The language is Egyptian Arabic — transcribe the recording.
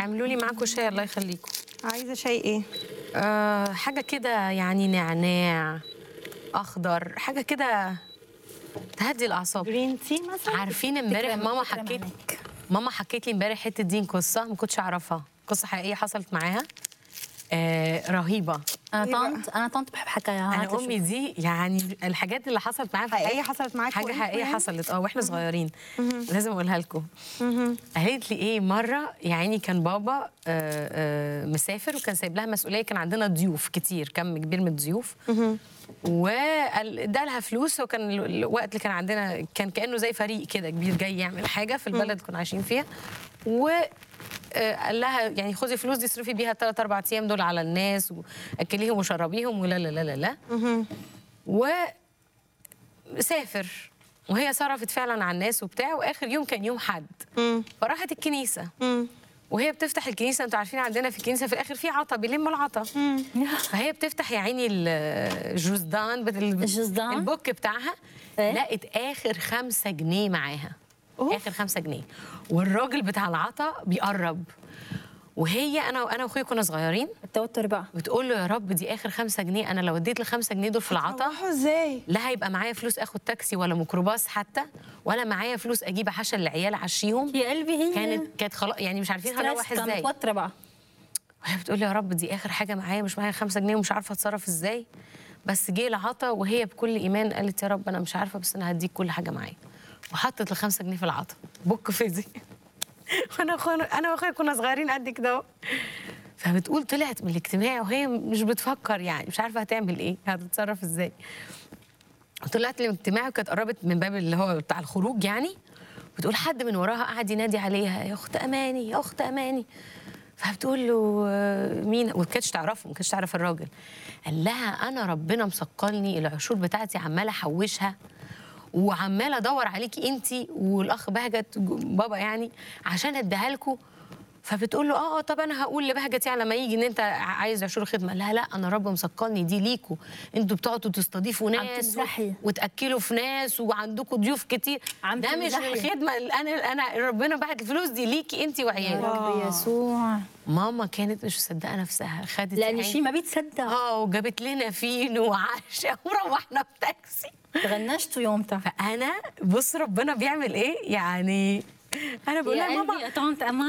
اعملوا لي معاكم شاي الله يخليكم عايزه شاي ايه أه حاجه كده يعني نعناع اخضر حاجه كده تهدي الاعصاب جرين تي مثلا عارفين امبارح تكرم- ماما تكرم حكيت عينيك. ماما حكيت لي امبارح حته دين قصه ما كنتش اعرفها قصه حقيقيه حصلت معاها آه رهيبه انا إيه بقى؟ طنط انا طنط بحب حكاياها انا امي دي يعني الحاجات اللي حصلت معاها في حقيقية حياتي- حصلت معاكوا حاجه انتوا حقيقيه يعني؟ حصلت اه واحنا صغيرين لازم اقولها لكم قالت لي ايه مره يعني كان بابا آه، آه، مسافر وكان سايب لها مسؤوليه كان عندنا ضيوف كتير كم كبير من الضيوف وادالها فلوس وكان ال- الوقت اللي كان عندنا كان كانه زي فريق كده كبير جاي يعمل حاجه في البلد اللي كنا عايشين فيها و آه، قال لها يعني خدي الفلوس دي اصرفي بيها الثلاث اربع ايام دول على الناس واكليهم وشربيهم ولا لا لا لا لا وسافر وهي صرفت فعلا على الناس وبتاع واخر يوم كان يوم حد فراحت الكنيسه وهي بتفتح الكنيسه انتوا عارفين عندنا في الكنيسه في الاخر في عطا بيلموا العطا فهي بتفتح يا عيني ال- الجوزدان بت- ال- الجوزدان؟ البوك بتاعها إيه؟ لقت اخر خمسة جنيه معاها اخر خمسة جنيه والراجل بتاع العطا بيقرب وهي انا انا واخويا كنا صغيرين التوتر بقى بتقول له يا رب دي اخر خمسة جنيه انا لو اديت الخمسة جنيه دول في العطا روحوا ازاي لا هيبقى معايا فلوس اخد تاكسي ولا ميكروباص حتى ولا معايا فلوس اجيب عشاء للعيال اعشيهم يا قلبي هي كانت كانت خلاص يعني مش عارفين هنروح ستريس، كانت ازاي متوتره بقى وهي بتقول لي يا رب دي اخر حاجه معايا مش معايا خمسة جنيه ومش عارفه اتصرف ازاي بس جه العطا وهي بكل ايمان قالت يا رب انا مش عارفه بس انا هديك كل حاجه معايا وحطت الخمسة جنيه في العطا بوك فيزي وانا اخويا انا واخويا كنا صغيرين قد كده اهو فبتقول طلعت من الاجتماع وهي مش بتفكر يعني مش عارفه هتعمل ايه هتتصرف ازاي طلعت من الاجتماع وكانت قربت من باب اللي هو بتاع الخروج يعني بتقول حد من وراها قاعد ينادي عليها يا اخت اماني يا اخت اماني فبتقول له آه، مين وما كانتش تعرفه ما كانتش تعرف الراجل قال لها انا ربنا مسقلني العشور بتاعتي عماله احوشها وعماله ادور عليكي انت والاخ بهجت بابا يعني عشان اديها لكم فبتقول له اه اه طب انا هقول لبهجت يعني لما يجي ان انت عايز عشور خدمه لا لا انا رب مسقلني دي ليكوا انتوا بتقعدوا تستضيفوا عم ناس تمزحي. وتاكلوا في ناس وعندكم ضيوف كتير عم ده مش تمزحي. الخدمه اللي انا انا ربنا بعت الفلوس دي ليكي انت يا وعيالك رب يسوع ماما كانت مش مصدقه نفسها خدت لان عين- شيء ما بيتصدق اه وجابت لنا فين وعشاء وروحنا بتاكسي تغنشتوا يومتها فانا بص ربنا بيعمل ايه يعني انا بقول يا لها ماما قلبي يا طنط امان